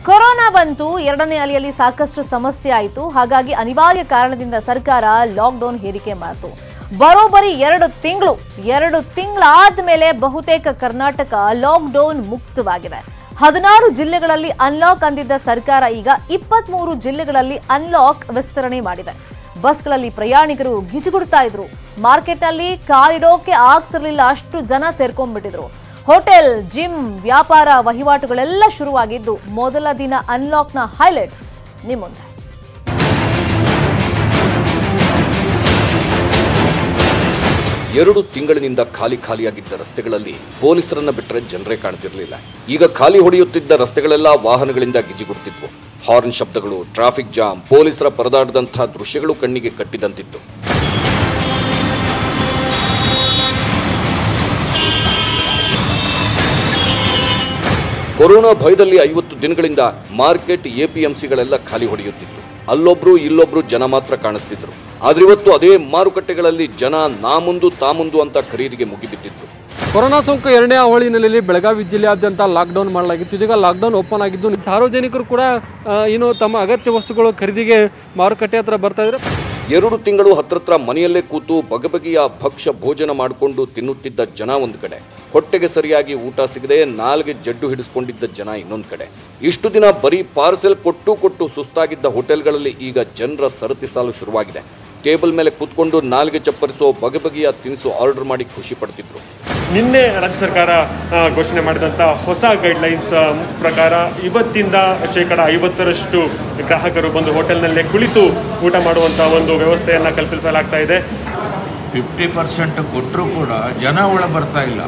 corona ಬಂತು ಎರಡನೇ ಅಲೆಯಲ್ಲಿ ಸಾಕಷ್ಟು ಸಮಸ್ಯೆ ಆಯಿತು ಹಾಗಾಗಿ ಅನಿವಾರ್ಯ ಕಾರಣದಿಂದ ಸರ್ಕಾರ ಲಾಕ್ಡೌನ್ ಹೇರಿಕೆ ಮಾಡಿತು ಬರೋಬ್ಬರಿ ಎರಡು ತಿಂಗಳು ಎರಡು ತಿಂಗಳಾದ್ಮೇಲೆ ಬಹುತೇಕ ಕರ್ನಾಟಕ ಲಾಕ್ಡೌನ್ ಮುಕ್ತವಾಗಿದೆ ಹದಿನಾರು ಜಿಲ್ಲೆಗಳಲ್ಲಿ ಅನ್ಲಾಕ್ ಅಂದಿದ್ದ ಸರ್ಕಾರ ಈಗ ಇಪ್ಪತ್ಮೂರು ಜಿಲ್ಲೆಗಳಲ್ಲಿ ಅನ್ಲಾಕ್ ವಿಸ್ತರಣೆ ಮಾಡಿದೆ ಬಸ್ಗಳಲ್ಲಿ ಪ್ರಯಾಣಿಕರು ಗಿಜುಗುಡ್ತಾ ಇದ್ರು ಮಾರ್ಕೆಟ್ನಲ್ಲಿ ಕಾಲಿಡೋಕೆ ಆಗ್ತಿರ್ಲಿಲ್ಲ ಅಷ್ಟು ಜನ ಸೇರ್ಕೊಂಡ್ಬಿಟ್ಟಿದ್ರು ಹೋಟೆಲ್ ಜಿಮ್ ವ್ಯಾಪಾರ ವಹಿವಾಟುಗಳೆಲ್ಲ ಶುರುವಾಗಿದ್ದು ಮೊದಲ ದಿನ ಅನ್ಲಾಕ್ನ ಹೈಲೈಟ್ಸ್ ನಿಮ್ಮ ಮುಂದೆ ಎರಡು ತಿಂಗಳಿನಿಂದ ಖಾಲಿ ಖಾಲಿಯಾಗಿದ್ದ ರಸ್ತೆಗಳಲ್ಲಿ ಪೊಲೀಸರನ್ನ ಬಿಟ್ಟರೆ ಜನರೇ ಕಾಣ್ತಿರ್ಲಿಲ್ಲ ಈಗ ಖಾಲಿ ಹೊಡೆಯುತ್ತಿದ್ದ ರಸ್ತೆಗಳೆಲ್ಲ ವಾಹನಗಳಿಂದ ಗಿಜಿಗುಡ್ತಿದ್ವು ಹಾರ್ನ್ ಶಬ್ದಗಳು ಟ್ರಾಫಿಕ್ ಜಾಮ್ ಪೊಲೀಸರ ಪರದಾಡದಂತಹ ದೃಶ್ಯಗಳು ಕಣ್ಣಿಗೆ ಕಟ್ಟಿದಂತಿತ್ತು ಕೊರೋನಾ ಭಯದಲ್ಲಿ ಐವತ್ತು ದಿನಗಳಿಂದ ಮಾರ್ಕೆಟ್ ಎಪಿಎಂಸಿಗಳೆಲ್ಲ ಖಾಲಿ ಹೊಡೆಯುತ್ತಿತ್ತು ಅಲ್ಲೊಬ್ರು ಇಲ್ಲೊಬ್ರು ಜನ ಮಾತ್ರ ಕಾಣಿಸ್ತಿದ್ರು ಆದ್ರೆ ಇವತ್ತು ಅದೇ ಮಾರುಕಟ್ಟೆಗಳಲ್ಲಿ ಜನ ನಾ ಮುಂದು ತಾ ಮುಂದು ಅಂತ ಖರೀದಿಗೆ ಮುಗಿಬಿದ್ದಿತ್ತು ಕೊರೋನಾ ಸೋಂಕು ಎರಡನೇ ಅವಳಿ ಹಿನ್ನೆಲೆಯಲ್ಲಿ ಬೆಳಗಾವಿ ಜಿಲ್ಲೆಯಾದ್ಯಂತ ಲಾಕ್ಡೌನ್ ಮಾಡಲಾಗಿತ್ತು ಇದೀಗ ಲಾಕ್ಡೌನ್ ಓಪನ್ ಆಗಿದ್ದು ಸಾರ್ವಜನಿಕರು ಕೂಡ ಆ, ಏನು ತಮ್ಮ ಅಗತ್ಯ ವಸ್ತುಗಳು ಖರೀದಿಗೆ ಮಾರುಕಟ್ಟೆ ಹತ್ರ ಬರ್ತಾ ಇದ್ರೆ ಎರಡು ತಿಂಗಳು ಹತ್ರತ್ರ ಮನೆಯಲ್ಲೇ ಕೂತು ಬಗೆಬಗೆಯ ಭಕ್ಷ್ಯ ಭೋಜನ ಮಾಡಿಕೊಂಡು ತಿನ್ನುತ್ತಿದ್ದ ಜನ ಒಂದು ಕಡೆ ಹೊಟ್ಟೆಗೆ ಸರಿಯಾಗಿ ಊಟ ಸಿಗದೆ ನಾಲ್ಗೆ ಜಡ್ಡು ಹಿಡಿಸ್ಕೊಂಡಿದ್ದ ಜನ ಇನ್ನೊಂದು ಕಡೆ ಇಷ್ಟು ದಿನ ಬರೀ ಪಾರ್ಸೆಲ್ ಕೊಟ್ಟು ಕೊಟ್ಟು ಸುಸ್ತಾಗಿದ್ದ ಹೋಟೆಲ್ಗಳಲ್ಲಿ ಈಗ ಜನರ ಸರತಿ ಸಾಲು ಶುರುವಾಗಿದೆ ಟೇಬಲ್ ಮೇಲೆ ಕೂತ್ಕೊಂಡು ನಾಲ್ಗೆ ಚಪ್ಪರಿಸೋ ಬಗೆ ಬಗೆಯ ತಿನಿಸು ಆರ್ಡರ್ ಮಾಡಿ ಖುಷಿ ಪಡ್ತಿದ್ರು ನಿನ್ನೆ ರಾಜ್ಯ ಸರ್ಕಾರ ಆ, ಘೋಷಣೆ ಮಾಡಿದಂಥ ಹೊಸ ಗೈಡ್ಲೈನ್ಸ್ ಪ್ರಕಾರ ಇವತ್ತಿಂದ ಶೇಕಡ ಐವತ್ತರಷ್ಟು ಗ್ರಾಹಕರು ಬಂದು ಹೋಟೆಲ್ನಲ್ಲೇ ಕುಳಿತು ಊಟ ಮಾಡುವಂಥ ಒಂದು ವ್ಯವಸ್ಥೆಯನ್ನು ಕಲ್ಪಿಸಲಾಗ್ತಾ ಇದೆ ಫಿಫ್ಟಿ ಪರ್ಸೆಂಟ್ ಕೊಟ್ಟರೂ ಕೂಡ ಜನ ಒಳ ಬರ್ತಾ ಇಲ್ಲ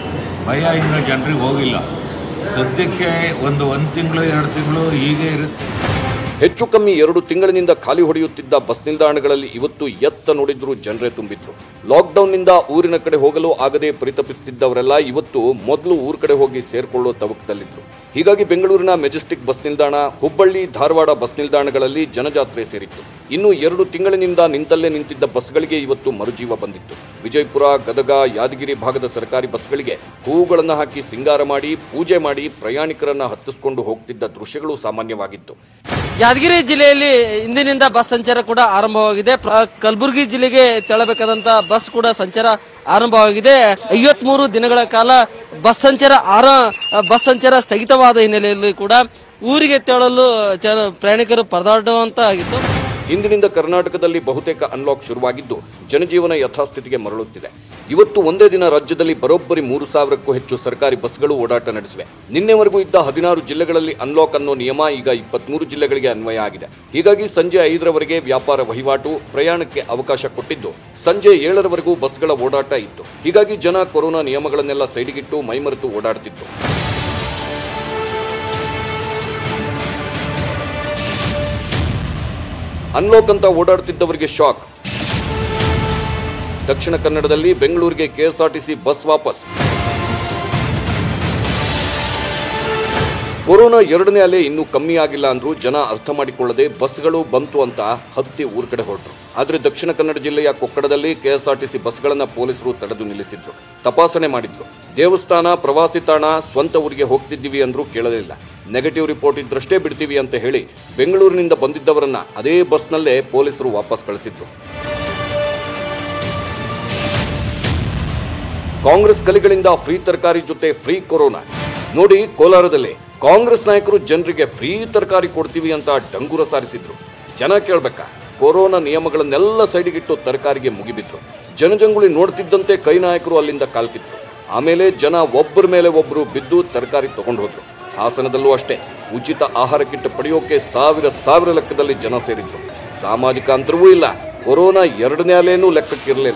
ಭಯ ಇನ್ನು ಜನರಿಗೆ ಹೋಗಿಲ್ಲ ಸದ್ಯಕ್ಕೆ ಒಂದು ಒಂದು ತಿಂಗಳು ಎರಡು ತಿಂಗಳು ಹೀಗೆ ಇರುತ್ತೆ ಹೆಚ್ಚು ಕಮ್ಮಿ ಎರಡು ತಿಂಗಳಿನಿಂದ ಖಾಲಿ ಹೊಡೆಯುತ್ತಿದ್ದ ಬಸ್ ನಿಲ್ದಾಣಗಳಲ್ಲಿ ಇವತ್ತು ಎತ್ತ ನೋಡಿದ್ರು ಜನರೇ ತುಂಬಿದ್ರು ಲಾಕ್ಡೌನ್ನಿಂದ ಊರಿನ ಕಡೆ ಹೋಗಲು ಆಗದೆ ಪರಿತಪಿಸುತ್ತಿದ್ದವರೆಲ್ಲ ಇವತ್ತು ಮೊದಲು ಊರ್ ಕಡೆ ಹೋಗಿ ಸೇರ್ಕೊಳ್ಳೋ ತವಕದಲ್ಲಿದ್ರು ಹೀಗಾಗಿ ಬೆಂಗಳೂರಿನ ಮೆಜೆಸ್ಟಿಕ್ ಬಸ್ ನಿಲ್ದಾಣ ಹುಬ್ಬಳ್ಳಿ ಧಾರವಾಡ ಬಸ್ ನಿಲ್ದಾಣಗಳಲ್ಲಿ ಜನಜಾತ್ರೆ ಸೇರಿತ್ತು ಇನ್ನು ಎರಡು ತಿಂಗಳಿನಿಂದ ನಿಂತಲ್ಲೇ ನಿಂತಿದ್ದ ಬಸ್ಗಳಿಗೆ ಇವತ್ತು ಮರುಜೀವ ಬಂದಿತ್ತು ವಿಜಯಪುರ ಗದಗ ಯಾದಗಿರಿ ಭಾಗದ ಸರ್ಕಾರಿ ಬಸ್ಗಳಿಗೆ ಹೂವುಗಳನ್ನು ಹಾಕಿ ಸಿಂಗಾರ ಮಾಡಿ ಪೂಜೆ ಮಾಡಿ ಪ್ರಯಾಣಿಕರನ್ನ ಹತ್ತಿಸ್ಕೊಂಡು ಹೋಗ್ತಿದ್ದ ದೃಶ್ಯಗಳು ಸಾಮಾನ್ಯವಾಗಿತ್ತು ಯಾದಗಿರಿ ಜಿಲ್ಲೆಯಲ್ಲಿ ಇಂದಿನಿಂದ ಬಸ್ ಸಂಚಾರ ಕೂಡ ಆರಂಭವಾಗಿದೆ ಪ್ರ- ಕಲಬುರಗಿ ಜಿಲ್ಲೆಗೆ ತೆರಳಬೇಕಾದಂತ ಬಸ್ ಕೂಡ ಸಂಚಾರ ಆರಂಭವಾಗಿದೆ ಐವತ್ಮೂರು ದಿನಗಳ ಕಾಲ ಬಸ್ ಸಂಚಾರ ಆರ ಬಸ್ ಸಂಚಾರ ಸ್ಥಗಿತವಾದ ಹಿನ್ನೆಲೆಯಲ್ಲಿ ಕೂಡ ಊರಿಗೆ ತೆರಳಲು ಜನ ಪ್ರಯಾಣಿಕರು ಪರದಾಡುವಂತ ಆಗಿತ್ತು ಇಂದಿನಿಂದ ಕರ್ನಾಟಕದಲ್ಲಿ ಬಹುತೇಕ ಅನ್ಲಾಕ್ ಶುರುವಾಗಿದ್ದು ಜನಜೀವನ ಯಥಾಸ್ಥಿತಿಗೆ ಮರಳುತ್ತಿದೆ ಇವತ್ತು ಒಂದೇ ದಿನ ರಾಜ್ಯದಲ್ಲಿ ಬರೋಬ್ಬರಿ ಮೂರು ಸಾವಿರಕ್ಕೂ ಹೆಚ್ಚು ಸರ್ಕಾರಿ ಬಸ್ಗಳು ಓಡಾಟ ನಡೆಸಿವೆ ನಿನ್ನೆವರೆಗೂ ಇದ್ದ ಹದಿನಾರು ಜಿಲ್ಲೆಗಳಲ್ಲಿ ಅನ್ಲಾಕ್ ಅನ್ನೋ ನಿಯಮ ಈಗ ಇಪ್ಪತ್ಮೂರು ಜಿಲ್ಲೆಗಳಿಗೆ ಅನ್ವಯ ಆಗಿದೆ ಹೀಗಾಗಿ ಸಂಜೆ ಐದರವರೆಗೆ ವ್ಯಾಪಾರ ವಹಿವಾಟು ಪ್ರಯಾಣಕ್ಕೆ ಅವಕಾಶ ಕೊಟ್ಟಿದ್ದು ಸಂಜೆ ಏಳರವರೆಗೂ ಬಸ್ಗಳ ಓಡಾಟ ಇತ್ತು ಹೀಗಾಗಿ ಜನ ಕೊರೋನಾ ನಿಯಮಗಳನ್ನೆಲ್ಲ ಸೈಡಿಗಿಟ್ಟು ಮೈಮರೆತು ಓಡಾಡ್ತಿತ್ತು ಅನ್ಲಾಕ್ ಅಂತ ಓಡಾಡುತ್ತಿದ್ದವರಿಗೆ ಶಾಕ್ ದಕ್ಷಿಣ ಕನ್ನಡದಲ್ಲಿ ಬೆಂಗಳೂರಿಗೆ ಕೆಎಸ್ಆರ್ಟಿಸಿ ಬಸ್ ವಾಪಸ್ ಕೊರೋನಾ ಎರಡನೇ ಅಲೆ ಇನ್ನೂ ಕಮ್ಮಿ ಆಗಿಲ್ಲ ಅಂದ್ರೂ ಜನ ಅರ್ಥ ಮಾಡಿಕೊಳ್ಳದೆ ಬಸ್ಗಳು ಬಂತು ಅಂತ ಹತ್ತಿ ಊರ್ ಕಡೆ ಹೊರಟರು ಆದ್ರೆ ದಕ್ಷಿಣ ಕನ್ನಡ ಜಿಲ್ಲೆಯ ಕೊಕ್ಕಡದಲ್ಲಿ ಕೆಎಸ್ಆರ್ಟಿಸಿ ಬಸ್ಗಳನ್ನ ಪೊಲೀಸರು ತಡೆದು ನಿಲ್ಲಿಸಿದ್ರು ತಪಾಸಣೆ ಮಾಡಿದ್ರು ದೇವಸ್ಥಾನ ಪ್ರವಾಸಿ ತಾಣ ಸ್ವಂತ ಊರಿಗೆ ಹೋಗ್ತಿದ್ದೀವಿ ಅಂದ್ರೂ ಕೇಳಲಿಲ್ಲ ನೆಗೆಟಿವ್ ರಿಪೋರ್ಟ್ ಇದ್ರಷ್ಟೇ ಬಿಡ್ತೀವಿ ಅಂತ ಹೇಳಿ ಬೆಂಗಳೂರಿನಿಂದ ಬಂದಿದ್ದವರನ್ನ ಅದೇ ಬಸ್ನಲ್ಲೇ ಪೊಲೀಸರು ವಾಪಸ್ ಕಳಿಸಿದ್ರು ಕಾಂಗ್ರೆಸ್ ಕಲಿಗಳಿಂದ ಫ್ರೀ ತರಕಾರಿ ಜೊತೆ ಫ್ರೀ ಕೊರೋನಾ ನೋಡಿ ಕೋಲಾರದಲ್ಲಿ ಕಾಂಗ್ರೆಸ್ ನಾಯಕರು ಜನರಿಗೆ ಫ್ರೀ ತರಕಾರಿ ಕೊಡ್ತೀವಿ ಅಂತ ಡಂಗೂರ ಸಾರಿಸಿದ್ರು ಜನ ಕೇಳ್ಬೇಕಾ ಕೊರೋನಾ ನಿಯಮಗಳನ್ನೆಲ್ಲ ಸೈಡಿಗಿಟ್ಟು ತರಕಾರಿಗೆ ಮುಗಿಬಿದ್ರು ಜನಜಂಗುಳಿ ನೋಡ್ತಿದ್ದಂತೆ ಕೈ ನಾಯಕರು ಅಲ್ಲಿಂದ ಕಾಲ್ಕಿದ್ರು ಆಮೇಲೆ ಜನ ಒಬ್ಬರ ಮೇಲೆ ಒಬ್ಬರು ಬಿದ್ದು ತರಕಾರಿ ತಗೊಂಡು ಹೋದ್ರು ಹಾಸನದಲ್ಲೂ ಅಷ್ಟೇ ಉಚಿತ ಆಹಾರ ಕಿಟ್ ಪಡೆಯೋಕೆ ಸಾವಿರ ಸಾವಿರ ಲೆಕ್ಕದಲ್ಲಿ ಜನ ಸೇರಿದ್ರು ಸಾಮಾಜಿಕ ಅಂತರವೂ ಇಲ್ಲ ಕೊರೋನಾ ಎರಡನೇ ಅಲೇನೂ ಲೆಕ್ಕಕ್ಕಿರಲಿಲ್ಲ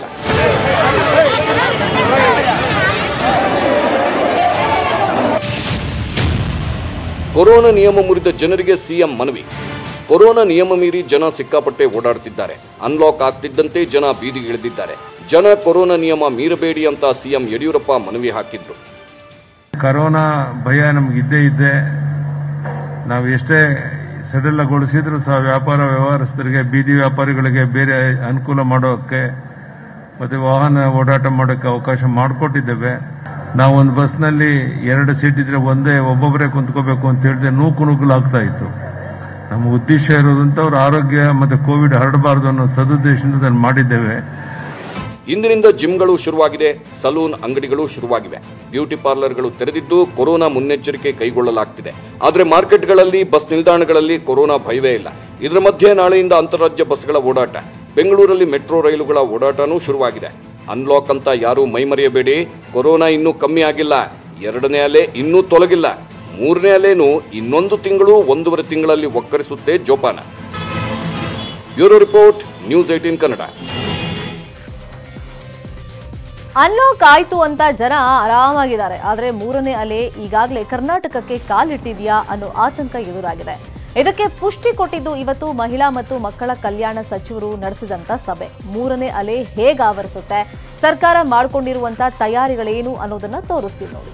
ಕೊರೋನಾ ನಿಯಮ ಮುರಿದ ಜನರಿಗೆ ಸಿಎಂ ಮನವಿ ಕೊರೋನಾ ನಿಯಮ ಮೀರಿ ಜನ ಸಿಕ್ಕಾಪಟ್ಟೆ ಓಡಾಡ್ತಿದ್ದಾರೆ ಅನ್ಲಾಕ್ ಆಗ್ತಿದ್ದಂತೆ ಜನ ಬೀದಿಗಿಳಿದಿದ್ದಾರೆ ಜನ ಕೊರೋನಾ ನಿಯಮ ಮೀರಬೇಡಿ ಅಂತ ಸಿಎಂ ಯಡಿಯೂರಪ್ಪ ಮನವಿ ಹಾಕಿದ್ರು ಕರೋನಾ ಭಯ ನಮಗಿದ್ದೇ ಇದ್ದೆ ನಾವು ಎಷ್ಟೇ ಸಡಿಲಗೊಳಿಸಿದ್ರು ಸಹ ವ್ಯಾಪಾರ ವ್ಯವಹಾರಸ್ಥರಿಗೆ ಬೀದಿ ವ್ಯಾಪಾರಿಗಳಿಗೆ ಬೇರೆ ಅನುಕೂಲ ಮಾಡೋಕ್ಕೆ ಮತ್ತು ವಾಹನ ಓಡಾಟ ಮಾಡೋಕ್ಕೆ ಅವಕಾಶ ಮಾಡಿಕೊಟ್ಟಿದ್ದೇವೆ ನಾವು ಒಂದು ಬಸ್ನಲ್ಲಿ ಎರಡು ಸೀಟ್ ಇದ್ರೆ ಒಂದೇ ಒಬ್ಬೊಬ್ಬರೇ ಕುಂತ್ಕೋಬೇಕು ಅಂತ ಹೇಳಿದ್ರೆ ನೂಕು ನೂಕಲಾಗ್ತಾ ಇತ್ತು ನಮ್ಮ ಉದ್ದೇಶ ಇರೋದಂತ ಅವ್ರ ಆರೋಗ್ಯ ಮತ್ತು ಕೋವಿಡ್ ಹರಡಬಾರ್ದು ಅನ್ನೋ ಸದುದ್ದೇಶದಿಂದ ಅದನ್ನು ಮಾಡಿದ್ದೇವೆ ಇಂದಿನಿಂದ ಜಿಮ್ಗಳು ಶುರುವಾಗಿದೆ ಸಲೂನ್ ಅಂಗಡಿಗಳು ಶುರುವಾಗಿವೆ ಬ್ಯೂಟಿ ಪಾರ್ಲರ್ಗಳು ತೆರೆದಿದ್ದು ಕೊರೋನಾ ಮುನ್ನೆಚ್ಚರಿಕೆ ಕೈಗೊಳ್ಳಲಾಗ್ತಿದೆ ಆದರೆ ಮಾರ್ಕೆಟ್ಗಳಲ್ಲಿ ಬಸ್ ನಿಲ್ದಾಣಗಳಲ್ಲಿ ಕೊರೋನಾ ಭಯವೇ ಇಲ್ಲ ಇದರ ಮಧ್ಯೆ ನಾಳೆಯಿಂದ ಅಂತಾರಾಜ್ಯ ಬಸ್ಗಳ ಓಡಾಟ ಬೆಂಗಳೂರಲ್ಲಿ ಮೆಟ್ರೋ ರೈಲುಗಳ ಓಡಾಟನೂ ಶುರುವಾಗಿದೆ ಅನ್ಲಾಕ್ ಅಂತ ಯಾರೂ ಮೈಮರೆಯಬೇಡಿ ಕೊರೋನಾ ಇನ್ನೂ ಕಮ್ಮಿ ಆಗಿಲ್ಲ ಎರಡನೇ ಅಲೆ ಇನ್ನೂ ತೊಲಗಿಲ್ಲ ಮೂರನೇ ಅಲೆನೂ ಇನ್ನೊಂದು ತಿಂಗಳು ಒಂದೂವರೆ ತಿಂಗಳಲ್ಲಿ ಒಕ್ಕರಿಸುತ್ತೆ ಜೋಪಾನ bureau report news eighteen Kannada unlock ಆಯ್ತು ಅಂತ ಜನ ಆರಾಮಾಗಿದ್ದಾರೆ ಆದ್ರೆ ಮೂರನೇ ಅಲೆ ಈಗಾಗಲೇ ಕರ್ನಾಟಕಕ್ಕೆ ಕಾಲಿಟ್ಟಿದ್ಯಾ ಅನ್ನೋ ಆತಂಕ ಎದುರಾಗಿದೆ ಇದಕ್ಕೆ ಪುಷ್ಟಿ ಕೊಟ್ಟಿದ್ದು ಇವತ್ತು ಮಹಿಳಾ ಮತ್ತು ಮಕ್ಕಳ ಕಲ್ಯಾಣ ಸಚಿವರು ನಡೆಸಿದಂತ ಸಭೆ ಮೂರನೇ ಅಲೆ ಹೇಗೆ ಆವರಿಸುತ್ತೆ ಸರ್ಕಾರ ಮಾಡಿಕೊಂಡಿರುವಂತ ತಯಾರಿಗಳೇನು ಅನ್ನೋದನ್ನ ತೋರಿಸ್ತೀವಿ ನೋಡಿ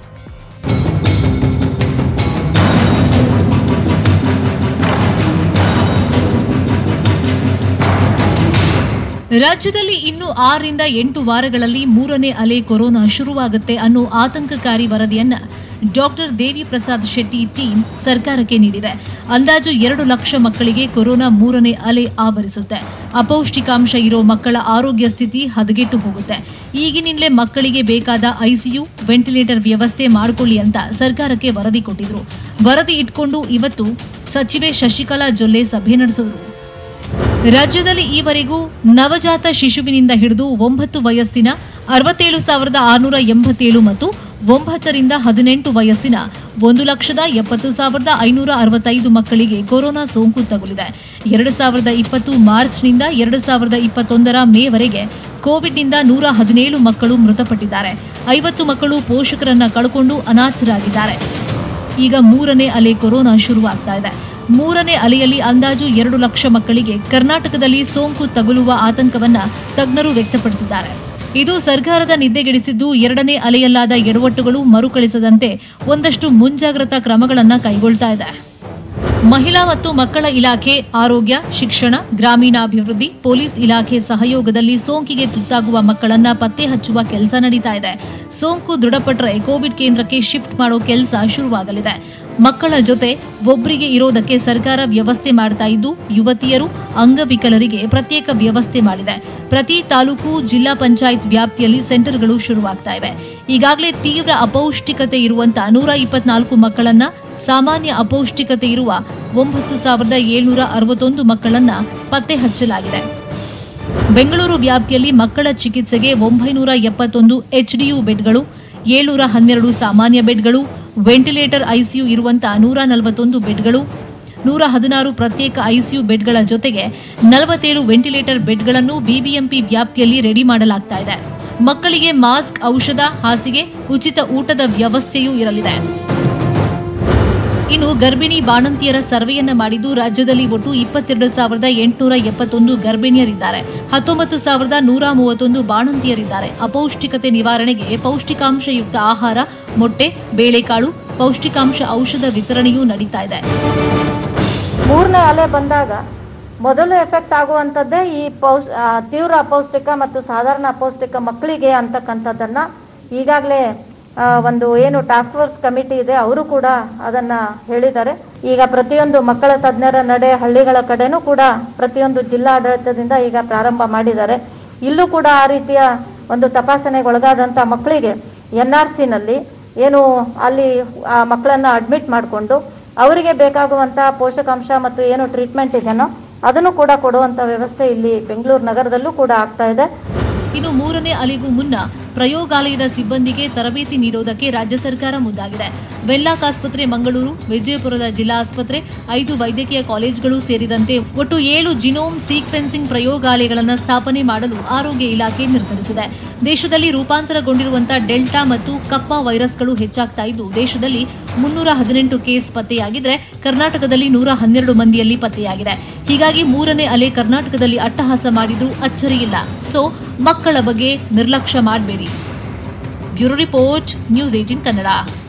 ರಾಜ್ಯದಲ್ಲಿ ಇನ್ನು ಆರರಿಂದ ಎಂಟು ವಾರಗಳಲ್ಲಿ ಮೂರನೇ ಅಲೆ ಕೊರೋನಾ ಶುರುವಾಗುತ್ತೆ ಅನ್ನೋ ಆತಂಕಕಾರಿ ವರದಿಯನ್ನ ಡಾಕ್ಟರ್ ದೇವಿ ಪ್ರಸಾದ್ ಶೆಟ್ಟಿ ಟೀಮ್ ಸರ್ಕಾರಕ್ಕೆ ನೀಡಿದೆ ಅಂದಾಜು ಎರಡು ಲಕ್ಷ ಮಕ್ಕಳಿಗೆ ಕೊರೋನಾ ಮೂರನೇ ಅಲೆ ಆವರಿಸುತ್ತೆ ಅಪೌಷ್ಟಿಕಾಂಶ ಇರೋ ಮಕ್ಕಳ ಆರೋಗ್ಯ ಸ್ಥಿತಿ ಹದಗೆಟ್ಟು ಹೋಗುತ್ತೆ ಈಗಿನಿಂದಲೇ ಮಕ್ಕಳಿಗೆ ಬೇಕಾದ ಐಸಿಯು ವೆಂಟಿಲೇಟರ್ ವ್ಯವಸ್ಥೆ ಮಾಡಿಕೊಳ್ಳಿ ಅಂತ ಸರ್ಕಾರಕ್ಕೆ ವರದಿ ಕೊಟ್ಟಿದ್ರು ವರದಿ ಇಟ್ಕೊಂಡು ಇವತ್ತು ಸಚಿವೆ ಶಶಿಕಲಾ ಜೊಲ್ಲೆ ಸಭೆ ನಡೆಸಿದ್ರು ರಾಜ್ಯದಲ್ಲಿ ಈವರೆಗೂ ನವಜಾತ ಶಿಶುವಿನಿಂದ ಹಿಡಿದು ಒಂಬತ್ತು ವಯಸ್ಸಿನ ಅರವತ್ತೇಳು ಸಾವಿರದ ಆರುನೂರ ಎಂಬತ್ತೇಳು ಮತ್ತು ಒಂಬತ್ತರಿಂದ ಹದಿನೆಂಟು ವಯಸ್ಸಿನ ಒಂದು ಲಕ್ಷದ ಎಪ್ಪತ್ತು ಸಾವಿರದ ಐನೂರ ಅರವತ್ತೈದು ಮಕ್ಕಳಿಗೆ ಕೊರೋನಾ ಸೋಂಕು ತಗುಲಿದೆ ಎರಡು ಸಾವಿರದ ಇಪ್ಪತ್ತು ಮಾರ್ಚ್ನಿಂದ ಎರಡು ಸಾವಿರದ ಇಪ್ಪತ್ತೊಂದರ ಮೇವರೆಗೆ ಕೋವಿಡ್ನಿಂದ ನೂರ ಹದಿನೇಳು ಮಕ್ಕಳು ಮೃತಪಟ್ಟಿದ್ದಾರೆ ಐವತ್ತು ಮಕ್ಕಳು ಪೋಷಕರನ್ನ ಕಳ್ಕೊಂಡು ಅನಾಥರಾಗಿದ್ದಾರೆ ಈಗ ಮೂರನೇ ಅಲೆ ಕೊರೋನಾ ಶುರುವಾಗ್ತಾ ಇದೆ ಮೂರನೇ ಅಲೆಯಲ್ಲಿ ಅಂದಾಜು ಎರಡು ಲಕ್ಷ ಮಕ್ಕಳಿಗೆ ಕರ್ನಾಟಕದಲ್ಲಿ ಸೋಂಕು ತಗುಲುವ ಆತಂಕವನ್ನ ತಜ್ಞರು ವ್ಯಕ್ತಪಡಿಸಿದ್ದಾರೆ ಇದು ಸರ್ಕಾರದ ನಿದ್ದೆಗೆಡಿಸಿದ್ದು ಎರಡನೇ ಅಲೆಯಲ್ಲಾದ ಎಡವಟ್ಟುಗಳು ಮರುಕಳಿಸದಂತೆ ಒಂದಷ್ಟು ಮುಂಜಾಗ್ರತಾ ಕ್ರಮಗಳನ್ನ ಕೈಗೊಳ್ತಾ ಇದೆ ಮಹಿಳಾ ಮತ್ತು ಮಕ್ಕಳ ಇಲಾಖೆ ಆರೋಗ್ಯ ಶಿಕ್ಷಣ ಗ್ರಾಮೀಣಾಭಿವೃದ್ಧಿ ಪೊಲೀಸ್ ಇಲಾಖೆ ಸಹಯೋಗದಲ್ಲಿ ಸೋಂಕಿಗೆ ತುತ್ತಾಗುವ ಮಕ್ಕಳನ್ನ ಪತ್ತೆ ಹಚ್ಚುವ ಕೆಲಸ ನಡೀತಾ ಇದೆ ಸೋಂಕು ದೃಢಪಟ್ಟರೆ ಕೋವಿಡ್ ಕೇಂದ್ರಕ್ಕೆ ಶಿಫ್ಟ್ ಮಾಡೋ ಕೆಲಸ ಶುರುವಾಗಲಿದೆ ಮಕ್ಕಳ ಜೊತೆ ಒಬ್ಬರಿಗೆ ಇರೋದಕ್ಕೆ ಸರ್ಕಾರ ವ್ಯವಸ್ಥೆ ಮಾಡ್ತಾ ಇದ್ದು ಯುವತಿಯರು ಅಂಗವಿಕಲರಿಗೆ ಪ್ರತ್ಯೇಕ ವ್ಯವಸ್ಥೆ ಮಾಡಿದೆ ಪ್ರತಿ ತಾಲೂಕು ಜಿಲ್ಲಾ ಪಂಚಾಯತ್ ವ್ಯಾಪ್ತಿಯಲ್ಲಿ ಸೆಂಟರ್ಗಳು ಶುರುವಾಗ್ತಾ ಇವೆ ಈಗಾಗಲೇ ತೀವ್ರ ಅಪೌಷ್ಟಿಕತೆ ಇರುವಂತ ನೂರ ಇಪ್ಪತ್ನಾಲ್ಕು ಮಕ್ಕಳನ್ನ ಸಾಮಾನ್ಯ ಅಪೌಷ್ಟಿಕತೆ ಇರುವ ಒಂಬತ್ತು ಸಾವಿರದ ಏಳ್ನೂರ ಅರವತ್ತೊಂದು ಮಕ್ಕಳನ್ನ ಪತ್ತೆ ಹಚ್ಚಲಾಗಿದೆ ಬೆಂಗಳೂರು ವ್ಯಾಪ್ತಿಯಲ್ಲಿ ಮಕ್ಕಳ ಚಿಕಿತ್ಸೆಗೆ ಒಂಬೈನೂರ ಎಪ್ಪತ್ತೊಂದು ಎಚ್ಡಿಯು ಬೆಡ್ಗಳು ಏಳ್ನೂರ ಹನ್ನೆರಡು ಸಾಮಾನ್ಯ ಬೆಡ್ಗಳು ವೆಂಟಿಲೇಟರ್ ಐಸಿಯು ಇರುವಂತಹ ನೂರ ನಲವತ್ತೊಂದು ಬೆಡ್ಗಳು ನೂರ ಹದಿನಾರು ಪ್ರತ್ಯೇಕ ಐಸಿಯು ಬೆಡ್ಗಳ ಜೊತೆಗೆ ನಲವತ್ತೇಳು ವೆಂಟಿಲೇಟರ್ ಬೆಡ್ಗಳನ್ನು ಬಿಬಿಎಂಪಿ ವ್ಯಾಪ್ತಿಯಲ್ಲಿ ರೆಡಿ ಮಾಡಲಾಗ್ತಾ ಇದೆ ಮಕ್ಕಳಿಗೆ ಮಾಸ್ಕ್ ಔಷಧ ಹಾಸಿಗೆ ಉಚಿತ ಊಟದ ವ್ಯವಸ್ಥೆಯೂ ಇರಲಿದೆ ಇನ್ನು ಗರ್ಭಿಣಿ ಬಾಣಂತಿಯರ ಸರ್ವೆಯನ್ನ ಮಾಡಿದ್ದು ರಾಜ್ಯದಲ್ಲಿ ಒಟ್ಟು ಇಪ್ಪತ್ತೆರಡು ಸಾವಿರದ ಎಂಟುನೂರ ಎಪ್ಪತ್ತೊಂದು ಗರ್ಭಿಣಿಯರಿದ್ದಾರೆ ಹತ್ತೊಂಬತ್ತು ಸಾವಿರದ ನೂರ ಮೂವತ್ತೊಂದು ಬಾಣಂತಿಯರಿದ್ದಾರೆ ಅಪೌಷ್ಟಿಕತೆ ನಿವಾರಣೆಗೆ ಪೌಷ್ಟಿಕಾಂಶಯುಕ್ತ ಆಹಾರ ಮೊಟ್ಟೆ ಬೇಳೆಕಾಳು ಪೌಷ್ಟಿಕಾಂಶ ಔಷಧ ವಿತರಣೆಯೂ ನಡೀತಾ ಇದೆ ಮೂರನೇ ಅಲೆ ಬಂದಾಗ ಮೊದಲು ಎಫೆಕ್ಟ್ ಆಗುವಂಥದ್ದೇ ಈ ಪೌಷ್ ಆ, ತೀವ್ರ ಅಪೌಷ್ಟಿಕ ಮತ್ತು ಸಾಧಾರಣ ಅಪೌಷ್ಟಿಕ ಮಕ್ಕಳಿಗೆ ಅಂತಕ್ಕಂಥದ್ದನ್ನ ಈಗಾಗಲೇ ಒಂದು ಏನು ಟಾಸ್ಕ್ ಫೋರ್ಸ್ ಕಮಿಟಿ ಇದೆ ಅವರು ಕೂಡ ಅದನ್ನ ಹೇಳಿದ್ದಾರೆ ಈಗ ಪ್ರತಿಯೊಂದು ಮಕ್ಕಳ ತಜ್ಞರ ನಡೆ ಹಳ್ಳಿಗಳ ಕಡೆನೂ ಕೂಡ ಪ್ರತಿಯೊಂದು ಜಿಲ್ಲಾಡಳಿತದಿಂದ ಈಗ ಪ್ರಾರಂಭ ಮಾಡಿದ್ದಾರೆ ಇಲ್ಲೂ ಕೂಡ ಆ ರೀತಿಯ ಒಂದು ತಪಾಸಣೆಗೆ ಒಳಗಾದಂಥ ಮಕ್ಕಳಿಗೆ ಎನ್ ಆರ್ ಸಿನಲ್ಲಿ ಏನು ಅಲ್ಲಿ ಆ ಮಕ್ಕಳನ್ನ ಅಡ್ಮಿಟ್ ಮಾಡಿಕೊಂಡು ಅವರಿಗೆ ಬೇಕಾಗುವಂತಹ ಪೋಷಕಾಂಶ ಮತ್ತು ಏನು ಟ್ರೀಟ್ಮೆಂಟ್ ಇದೆನೋ ಅದನ್ನು ಕೂಡ ಕೊಡುವಂತ ವ್ಯವಸ್ಥೆ ಇಲ್ಲಿ ಬೆಂಗಳೂರು ನಗರದಲ್ಲೂ ಕೂಡ ಆಗ್ತಾ ಇದೆ ಇನ್ನು ಮೂರನೇ ಅಲೆಗೂ ಮುನ್ನ ಪ್ರಯೋಗಾಲಯದ ಸಿಬ್ಬಂದಿಗೆ ತರಬೇತಿ ನೀಡೋದಕ್ಕೆ ರಾಜ್ಯ ಸರ್ಕಾರ ಮುಂದಾಗಿದೆ ವೆನ್ಲಾಕ್ ಆಸ್ಪತ್ರೆ ಮಂಗಳೂರು ವಿಜಯಪುರದ ಜಿಲ್ಲಾ ಆಸ್ಪತ್ರೆ ಐದು ವೈದ್ಯಕೀಯ ಕಾಲೇಜುಗಳು ಸೇರಿದಂತೆ ಒಟ್ಟು ಏಳು ಜಿನೋಮ್ ಸೀಕ್ವೆನ್ಸಿಂಗ್ ಪ್ರಯೋಗಾಲಯಗಳನ್ನು ಸ್ಥಾಪನೆ ಮಾಡಲು ಆರೋಗ್ಯ ಇಲಾಖೆ ನಿರ್ಧರಿಸಿದೆ ದೇಶದಲ್ಲಿ ರೂಪಾಂತರಗೊಂಡಿರುವಂತಹ ಡೆಲ್ಟಾ ಮತ್ತು ಕಪ್ಪಾ ವೈರಸ್ಗಳು ಹೆಚ್ಚಾಗ್ತಾ ಇದ್ದು ದೇಶದಲ್ಲಿ ಮುನ್ನೂರ ಹದಿನೆಂಟು ಕೇಸ್ ಪತ್ತೆಯಾಗಿದ್ರೆ ಕರ್ನಾಟಕದಲ್ಲಿ ನೂರ ಹನ್ನೆರಡು ಮಂದಿಯಲ್ಲಿ ಪತ್ತೆಯಾಗಿದೆ ಹೀಗಾಗಿ ಮೂರನೇ ಅಲೆ ಕರ್ನಾಟಕದಲ್ಲಿ ಅಟ್ಟಹಾಸ ಮಾಡಿದ್ರೂ ಅಚ್ಚರಿಯಿಲ್ಲ ಸೊ ಮಕ್ಕಳ ಬಗ್ಗೆ ನಿರ್ಲಕ್ಷ್ಯ ಮಾಡಬೇಡಿ bureau report news eighteen Kannada